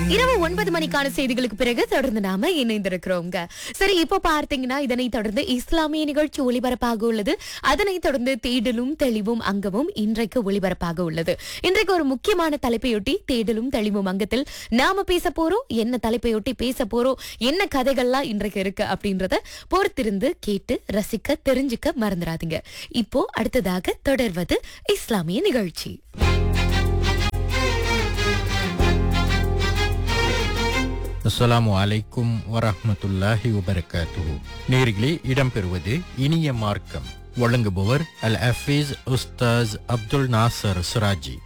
இரவு ஒன்பது மணிக்கான செய்திகளுக்கு பிறகு தொடர்ந்து நாம இணைந்திருக்கிறோங்க சரி இப்போ பார்த்தீங்கன்னா இதனை தொடர்ந்து இஸ்லாமிய நிகழ்ச்சி ஒளிபரப்பாக உள்ளது அதனை தொடர்ந்து தேடலும் தெளிவும் அங்கமும் இன்றைக்கு ஒளிபரப்பாக உள்ளது இன்றைக்கு ஒரு முக்கியமான தலைப்பையொட்டி தேடலும் தெளிவும் அங்கத்தில் நாம பேச போறோம் என்ன தலைப்பையொட்டி பேச போறோம் என்ன கதைகள்லாம் இன்றைக்கு இருக்கு அப்படின்றத பொறுத்திருந்து கேட்டு ரசிக்க தெரிஞ்சுக்க மறந்துடாதீங்க இப்போ அடுத்ததாக தொடர்வது இஸ்லாமிய நிகழ்ச்சி அஸ்ஸலாமு அலைக்கும் வரஹ்மத்துல்லாஹி வபரகாத்துஹு நேர்களே இடம்பெறுவது இனிய மார்க்கம் வழங்குபவர் அல் ஹஃபீஸ் உஸ்தாஸ் அப்துல் நாசர் சுராஜி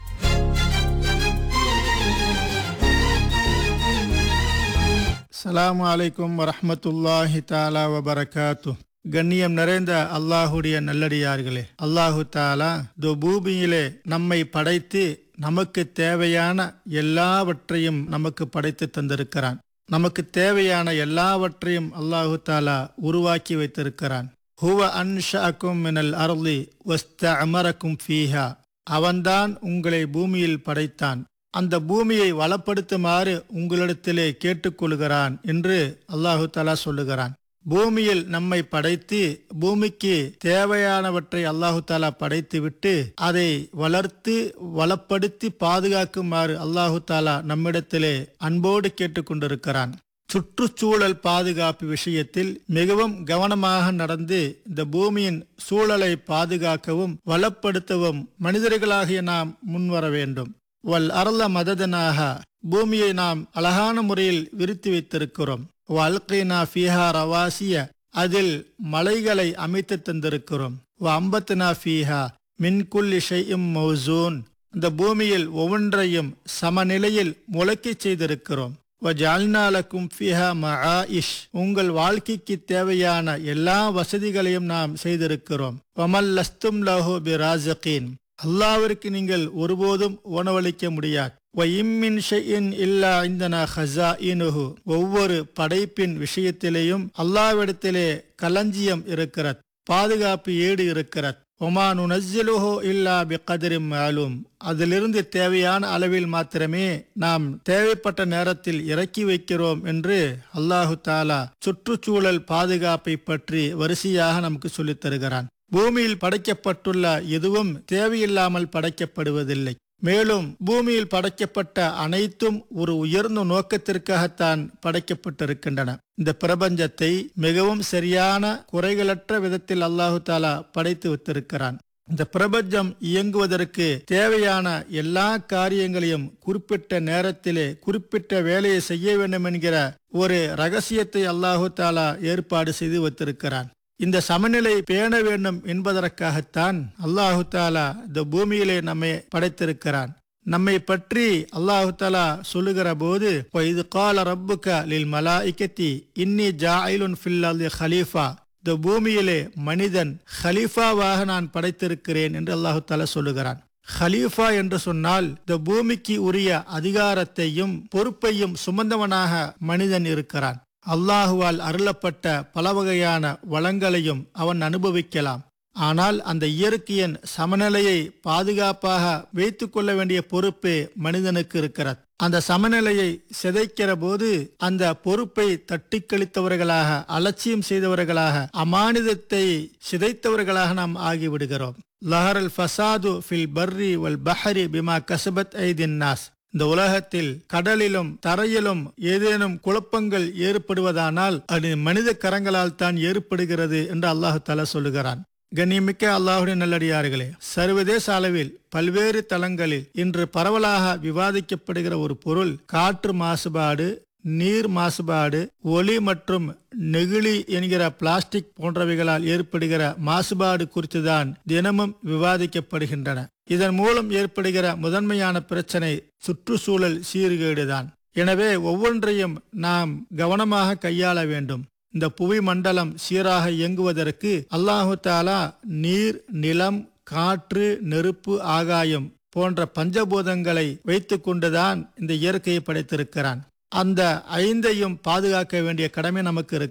அஸ்ஸலாமு அலைக்கும் வரஹ்மத்துல்லாஹி தாலா வபரகாத்து கண்ணியம் நிறைந்த அல்லாஹுடைய நல்லடியார்களே அல்லாஹு தாலா இந்த பூமியிலே நம்மை படைத்து நமக்கு தேவையான எல்லாவற்றையும் நமக்கு படைத்து தந்திருக்கிறான் நமக்கு தேவையான எல்லாவற்றையும் அல்லாஹு தாலா உருவாக்கி வைத்திருக்கிறான் ஹுவ அன்ஷாக்கும் மினல் அருளி வஸ்த அமரக்கும் ஃபீஹா அவன்தான் உங்களை பூமியில் படைத்தான் அந்த பூமியை வளப்படுத்துமாறு உங்களிடத்திலே கேட்டுக்கொள்கிறான் என்று அல்லாஹு தலா சொல்லுகிறான் பூமியில் நம்மை படைத்து பூமிக்கு தேவையானவற்றை அல்லாஹு தாலா படைத்து விட்டு அதை வளர்த்து வளப்படுத்தி பாதுகாக்குமாறு அல்லாஹு தாலா நம்மிடத்திலே அன்போடு கேட்டுக்கொண்டிருக்கிறான் சுற்றுச்சூழல் பாதுகாப்பு விஷயத்தில் மிகவும் கவனமாக நடந்து இந்த பூமியின் சூழலை பாதுகாக்கவும் வளப்படுத்தவும் மனிதர்களாகிய நாம் முன்வர வேண்டும் வல் அரள மததனாக பூமியை நாம் அழகான முறையில் விரித்து வைத்திருக்கிறோம் வல்கைனா ஃபீஹா ரவாசிய அதில் மலைகளை அமைத்து தந்திருக்கிறோம் வ அம்பத்னா ஃபீஹா மின்குல்லி ஷையும் மௌசூன் இந்த பூமியில் ஒவ்வொன்றையும் சமநிலையில் முளைக்கச் செய்திருக்கிறோம் வஜால்னாலக்கும் ஃபிஹா மஆஇஷ் உங்கள் வாழ்க்கைக்கு தேவையான எல்லா வசதிகளையும் நாம் செய்திருக்கிறோம் வமல் லஸ்தும் லஹு பிராசகீன் அல்லாவிற்கு நீங்கள் ஒருபோதும் உணவளிக்க முடியாது வயிம்மின் ஷைஇன் இல்லா இந்தனா ஹசா இனுஹு ஒவ்வொரு படைப்பின் விஷயத்திலேயும் அல்லாவிடத்திலே களஞ்சியம் இருக்கிறது பாதுகாப்பு ஏடு இருக்கிறது ஒமானு நஸ்ஸிலுஹோ இல்லா பிகதரிம் மாலும் அதிலிருந்து தேவையான அளவில் மாத்திரமே நாம் தேவைப்பட்ட நேரத்தில் இறக்கி வைக்கிறோம் என்று அல்லாஹு தாலா சுற்றுச்சூழல் பாதுகாப்பை பற்றி வரிசையாக நமக்கு சொல்லித் தருகிறான் பூமியில் படைக்கப்பட்டுள்ள எதுவும் தேவையில்லாமல் படைக்கப்படுவதில்லை மேலும் பூமியில் படைக்கப்பட்ட அனைத்தும் ஒரு உயர்ந்த நோக்கத்திற்காகத்தான் படைக்கப்பட்டிருக்கின்றன இந்த பிரபஞ்சத்தை மிகவும் சரியான குறைகளற்ற விதத்தில் அல்லாஹு தாலா படைத்து வைத்திருக்கிறான் இந்த பிரபஞ்சம் இயங்குவதற்கு தேவையான எல்லா காரியங்களையும் குறிப்பிட்ட நேரத்திலே குறிப்பிட்ட வேலையை செய்ய வேண்டும் என்கிற ஒரு ரகசியத்தை அல்லாஹு தாலா ஏற்பாடு செய்து வைத்திருக்கிறான் இந்த சமநிலை பேண வேண்டும் என்பதற்காகத்தான் அல்லாஹு தாலா இந்த பூமியிலே நம்மை படைத்திருக்கிறான் நம்மை பற்றி அல்லாஹு தாலா சொல்லுகிற போது இது கால ரப்புக்க லில் மலாய்கத்தி இன்னி ஜாயிலுன் ஃபில் ஹலீஃபா இந்த பூமியிலே மனிதன் ஹலீஃபாவாக நான் படைத்திருக்கிறேன் என்று அல்லாஹு தாலா சொல்லுகிறான் ஹலீஃபா என்று சொன்னால் இந்த பூமிக்கு உரிய அதிகாரத்தையும் பொறுப்பையும் சுமந்தவனாக மனிதன் இருக்கிறான் அல்லாஹுவால் அருளப்பட்ட பல வகையான வளங்களையும் அவன் அனுபவிக்கலாம் ஆனால் அந்த இயற்கையின் சமநிலையை பாதுகாப்பாக வைத்துக் கொள்ள வேண்டிய பொறுப்பு மனிதனுக்கு இருக்கிறது அந்த சமநிலையை சிதைக்கிற போது அந்த பொறுப்பை தட்டி கழித்தவர்களாக அலட்சியம் செய்தவர்களாக அமானிதத்தை சிதைத்தவர்களாக நாம் ஆகிவிடுகிறோம் லஹரல் ஃபசாது ஃபில் பர்ரி வல் பஹரி பிமா கசபத் ஐதின் நாஸ் இந்த உலகத்தில் கடலிலும் தரையிலும் ஏதேனும் குழப்பங்கள் ஏற்படுவதானால் அது மனித கரங்களால் தான் ஏற்படுகிறது என்று அல்லாஹு தாலா சொல்லுகிறான் கண்ணியமிக்க அல்லாஹுடைய நல்லடியார்களே சர்வதேச அளவில் பல்வேறு தளங்களில் இன்று பரவலாக விவாதிக்கப்படுகிற ஒரு பொருள் காற்று மாசுபாடு நீர் மாசுபாடு ஒளி மற்றும் நெகிழி என்கிற பிளாஸ்டிக் போன்றவைகளால் ஏற்படுகிற மாசுபாடு குறித்துதான் தினமும் விவாதிக்கப்படுகின்றன இதன் மூலம் ஏற்படுகிற முதன்மையான பிரச்சனை சுற்றுச்சூழல் சீர்கேடுதான் எனவே ஒவ்வொன்றையும் நாம் கவனமாக கையாள வேண்டும் இந்த புவி மண்டலம் சீராக இயங்குவதற்கு அல்லாஹு தாலா நீர் நிலம் காற்று நெருப்பு ஆகாயம் போன்ற பஞ்சபூதங்களை வைத்துக் கொண்டுதான் இந்த இயற்கையை படைத்திருக்கிறான் அந்த ஐந்தையும் பாதுகாக்க வேண்டிய கடமை நமக்கு இருக்கிறது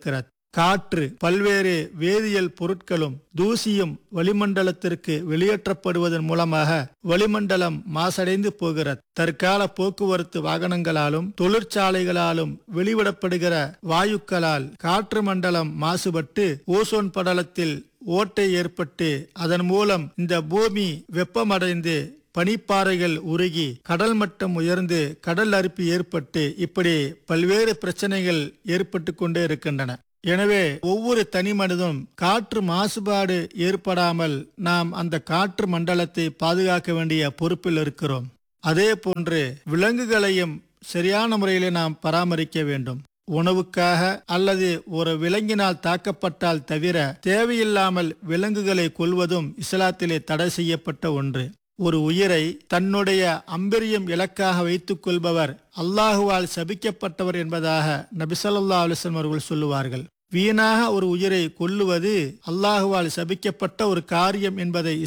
காற்று பல்வேறு வேதியியல் பொருட்களும் தூசியும் வளிமண்டலத்திற்கு வெளியேற்றப்படுவதன் மூலமாக வளிமண்டலம் மாசடைந்து போகிறது தற்கால போக்குவரத்து வாகனங்களாலும் தொழிற்சாலைகளாலும் வெளிவிடப்படுகிற வாயுக்களால் காற்று மண்டலம் மாசுபட்டு ஓசோன் படலத்தில் ஓட்டை ஏற்பட்டு அதன் மூலம் இந்த பூமி வெப்பமடைந்து பனிப்பாறைகள் உருகி கடல் மட்டம் உயர்ந்து கடல் அரிப்பு ஏற்பட்டு இப்படி பல்வேறு பிரச்சனைகள் ஏற்பட்டு கொண்டே இருக்கின்றன எனவே ஒவ்வொரு தனி மனிதனும் காற்று மாசுபாடு ஏற்படாமல் நாம் அந்த காற்று மண்டலத்தை பாதுகாக்க வேண்டிய பொறுப்பில் இருக்கிறோம் அதே போன்று விலங்குகளையும் சரியான முறையில் நாம் பராமரிக்க வேண்டும் உணவுக்காக அல்லது ஒரு விலங்கினால் தாக்கப்பட்டால் தவிர தேவையில்லாமல் விலங்குகளை கொல்வதும் இஸ்லாத்திலே தடை செய்யப்பட்ட ஒன்று ஒரு உயிரை தன்னுடைய அம்பெரியம் இலக்காக வைத்துக் கொள்பவர் அல்லாஹுவால் சபிக்கப்பட்டவர் என்பதாக நபிசல்லா அலுவலம் அவர்கள் சொல்லுவார்கள் வீணாக ஒரு உயிரை கொல்லுவது அல்லாஹுவால் சபிக்கப்பட்ட ஒரு காரியம் என்பதை